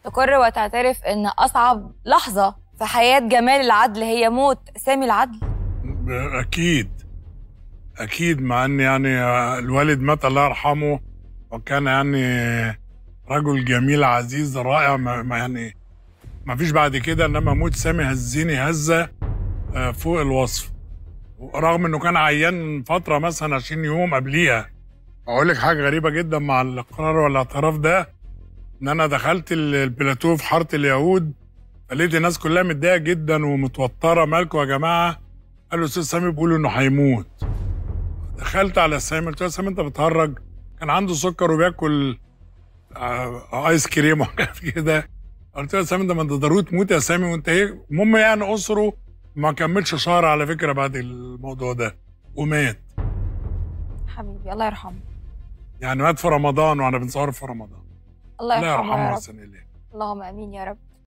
تقر وتعترف ان اصعب لحظه في حياه جمال العدل هي موت سامي العدل اكيد اكيد مع ان يعني الوالد مات الله يرحمه وكان يعني رجل جميل عزيز رائع ما يعني ما فيش بعد كده انما موت سامي هزني هزه آه، فوق الوصف رغم انه كان عيان فتره مثلا 20 يوم قبليها اقول لك حاجه غريبه جدا مع الاقرار والاعتراف ده ان انا دخلت البلاتو في حاره اليهود لقيت الناس كلها متضايقه جدا ومتوتره مالكم يا جماعه قالوا استاذ سامي بيقولوا انه هيموت دخلت على سامي قلت له سامي انت بتهرج كان عنده سكر وبياكل آه ايس كريم وحاجات كده قلت له يا سامي انت ما انت ضروري تموت يا سامي وانت ايه المهم يعني اسره ما كملش شهر على فكره بعد الموضوع ده ومات حبيبي الله يرحمه يعني مات في رمضان وانا بنصور في رمضان الله يرحمه, الله يرحمه يرحمه اللهم امين يا رب